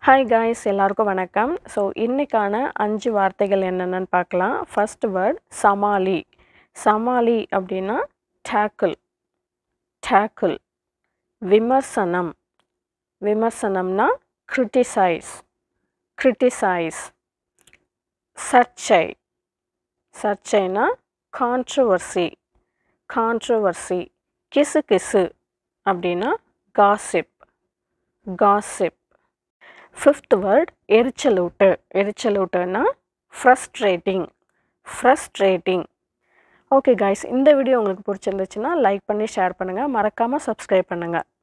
hi guys எல்லாருக்கும் வணக்கம் so இன்னைக்கான அஞ்சு வார்த்தைகள் என்னென்னு பார்க்கலாம் ஃபர்ஸ்ட் வேர்ட் சமாளி சமாளி அப்படின்னா டேக்கிள் டேக்கிள் விமர்சனம் விமர்சனம்னா கிரிட்டிசைஸ் கிரிட்டிசைஸ் சர்ச்சை சர்ச்சைனா கான்ட்ரவர்சி கான்ட்ரவர்சி கிசு கிசு அப்படின்னா காசிப் காசிப் ஃபிஃப்த் வேர்ட் எரிச்சலூட்டு எரிச்சலூட்டுன்னா ஃப்ரஸ்ட்ரேட்டிங் ஃப்ரஸ்ட்ரேட்டிங் ஓகே காய்ஸ் இந்த வீடியோ உங்களுக்கு பிடிச்சிருந்துச்சுன்னா லைக் பண்ணி ஷேர் பண்ணுங்கள் மறக்காமல் சப்ஸ்கிரைப் பண்ணுங்கள்